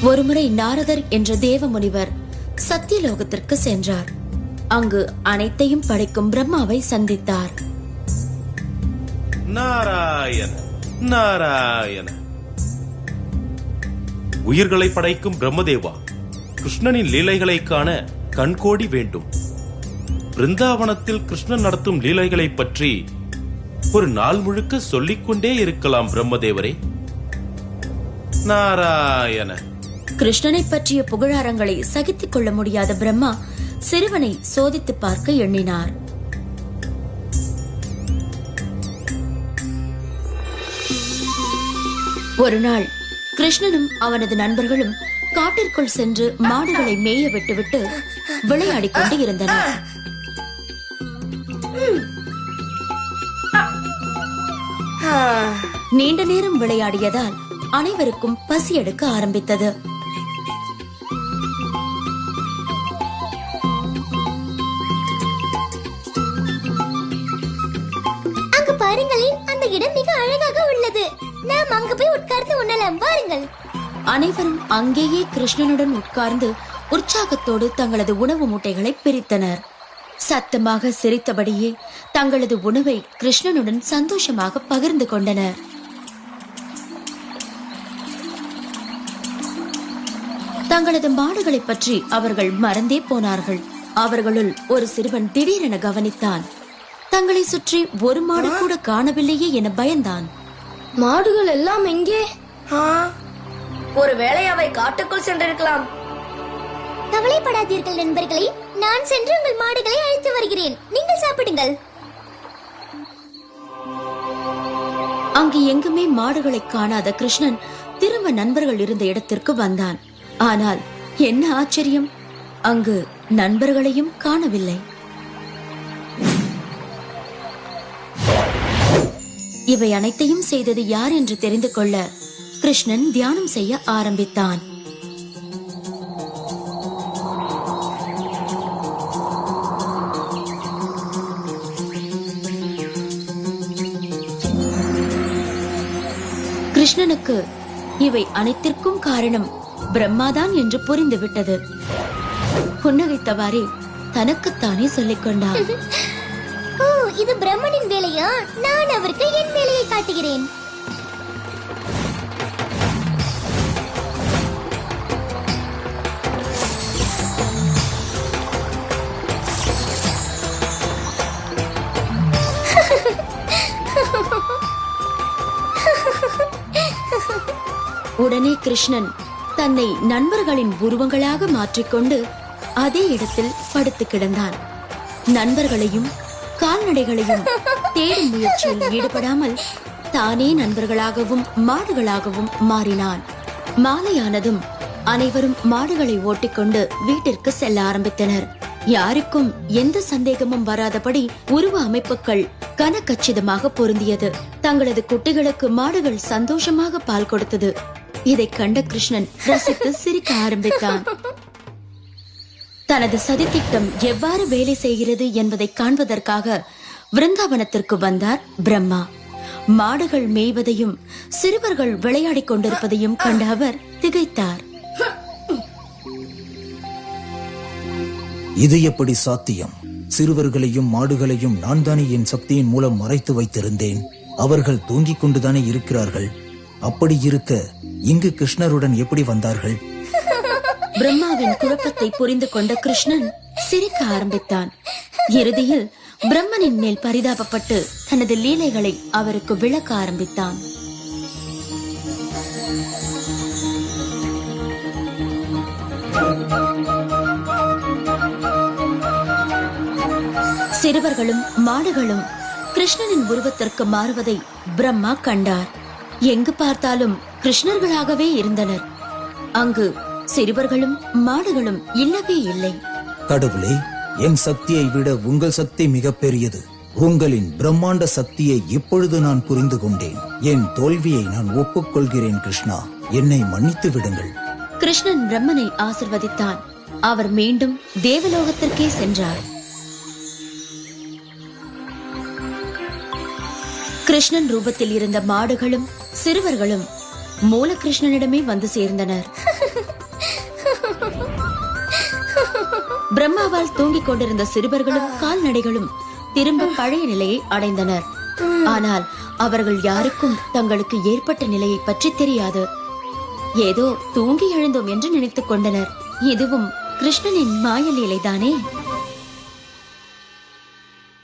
ஒருமுறை நாரதர் என்ற தேவ முனிவர் சத்தியலோகத்திற்கு சென்றார் அங்கு அனைத்தையும் படைக்கும் பிரம்மாவை சந்தித்தார் நாராயண நாராயண உயிர்களை படைக்கும் பிரம்மதேவா கிருஷ்ணனின் லீலைகளை காண கண்கோடி வேண்டும் பிருந்தாவனத்தில் கிருஷ்ணன் நடத்தும் லீலைகளை பற்றி ஒரு நாள் முழுக்க சொல்லிக்கொண்டே இருக்கலாம் பிரம்மதேவரே நாராயண கிருஷ்ணனை பற்றிய புகழாரங்களை சகித்துக் கொள்ள முடியாத பிரம்மா சிறுவனை சோதித்து பார்க்க எண்ணினார் ஒரு நாள் கிருஷ்ணனும் அவனது நண்பர்களும் காட்டிற்குள் சென்று மாடுகளை மேய விட்டுவிட்டு விளையாடிக் கொண்டு இருந்தனர் நீண்ட நேரம் விளையாடியதால் அனைவருக்கும் பசி எடுக்க ஆரம்பித்தது அங்கு பாருங்களேன் அந்த இடம் மிக அழகாக உள்ளது நாம் அங்கு போய் உட்கார்ந்து உண்ணலாம் வாருங்கள் அனைவரும் அங்கேயே கிருஷ்ணனுடன் உட்கார்ந்து உற்சாகத்தோடு தங்களது உணவு மூட்டைகளை பிரித்தனர் சத்தமாக சிரித்தபடியே தங்களது உணவை கிருஷ்ணனுடன் சந்தோஷமாக பகிர்ந்து கொண்டனர் தங்களது மாடுகளை பற்றி அவர்கள் மறந்தே போனார்கள் அவர்களுள் ஒரு சிறுவன் திடீரென கவனித்தான் தங்களை சுற்றி ஒரு மாடு கூட காணவில்லையே என பயந்தான் மாடுகள் எல்லாம் எங்கே ஒருவேளை அவை காட்டுக்குள் சென்றிருக்கலாம் கவலைப்படாதீர்கள் நண்பர்களே நான் சென்று உங்கள் மாடுகளை அழைத்து வருகிறேன் நீங்கள் சாப்பிடுங்கள் அங்கு எங்குமே மாடுகளை காணாத கிருஷ்ணன் திரும்ப நண்பர்கள் இருந்த இடத்திற்கு வந்தான் ஆனால் என்ன ஆச்சரியம் அங்கு நண்பர்களையும் காணவில்லை இவை அனைத்தையும் செய்தது யார் என்று தெரிந்து கொள்ள கிருஷ்ணன் தியானம் செய்ய ஆரம்பித்தான் கிருஷ்ணனுக்கு இவை அனைத்திற்கும் காரணம் பிரம்மாதான் என்று புரிந்துவிட்டது புன்னகைத்தவாறே தனக்குத்தானே சொல்லிக் கொண்டான் ஓ இது பிரம்மனின் வேலையா நான் அவருக்கு என் வேலையை காட்டுகிறேன் உடனே கிருஷ்ணன் தன்னை நண்பர்களின் உருவங்களாக மாற்றிக்கொண்டு அதே இடத்தில் படுத்து கிடந்தான் நண்பர்களையும் கால்நடைகளையும் தேடும் முயற்சியில் ஈடுபடாமல் தானே நண்பர்களாகவும் மாடுகளாகவும் மாறினான் மாலையானதும் அனைவரும் மாடுகளை ஓட்டிக்கொண்டு வீட்டிற்கு செல்ல ஆரம்பித்தனர் யாருக்கும் எந்த சந்தேகமும் வராதபடி உருவ அமைப்புகள் கனக்கச்சிதமாக பொருந்தியது தங்களது குட்டிகளுக்கு மாடுகள் சந்தோஷமாக பால் கொடுத்தது இதைக் கண்ட கிருஷ்ணன் ரசித்து சிரிக்க ஆரம்பித்தான் தனது சதித்திட்டம் எவ்வாறு வேலை செய்கிறது என்பதை காண்பதற்காக விருந்தாவனத்திற்கு வந்தார் பிரம்மா மாடுகள் மேய்வதையும் சிறுவர்கள் விளையாடிக் கொண்டிருப்பதையும் கண்ட அவர் திகைத்தார் இது எப்படி சாத்தியம் சிறுவர்களையும் மாடுகளையும் நான் தானே என் சக்தியின் மூலம் மறைத்து வைத்திருந்தேன் அவர்கள் தூங்கிக் கொண்டுதானே இருக்கிறார்கள் அப்படி இருக்க இங்கு கிருஷ்ணருடன் எப்படி வந்தார்கள் பிரம்மாவின் குழப்பத்தை புரிந்து கொண்ட கிருஷ்ணன் சிரிக்க ஆரம்பித்தான் இறுதியில் பிரம்மனின் மேல் பரிதாபப்பட்டு தனது லீலைகளை அவருக்கு விளக்க ஆரம்பித்தான் சிறுவர்களும் மாடுகளும் கிருஷ்ணனின் உருவத்திற்கு மாறுவதை பிரம்மா கண்டார் எங்கு பார்த்தாலும் கிருஷ்ணர்களாகவே இருந்தனர் அங்கு சிறுவர்களும் மாடுகளும் இல்லவே இல்லை கடவுளே என் சக்தியை விட உங்கள் சக்தி மிகப்பெரியது உங்களின் பிரம்மாண்ட சக்தியை இப்பொழுது நான் புரிந்து கொண்டேன் என் தோல்வியை நான் ஒப்புக்கொள்கிறேன் கிருஷ்ணா என்னை மன்னித்து விடுங்கள் கிருஷ்ணன் பிரம்மனை ஆசிர்வதித்தான் அவர் மீண்டும் தேவலோகத்திற்கே சென்றார் கிருஷ்ணன் ரூபத்தில் இருந்த மாடுகளும் சிறுவர்களும் மூலகிருஷ்ணனிடமே வந்து சேர்ந்தனர் பிரம்மாவால் தூங்கிக் கொண்டிருந்த சிறுவர்களும் கால்நடைகளும் திரும்ப பழைய நிலையை அடைந்தனர் ஆனால் அவர்கள் யாருக்கும் தங்களுக்கு ஏற்பட்ட நிலையை பற்றி தெரியாது ஏதோ தூங்கி எழுந்தோம் என்று நினைத்துக் கொண்டனர் இதுவும் கிருஷ்ணனின் மாய லீலைதானே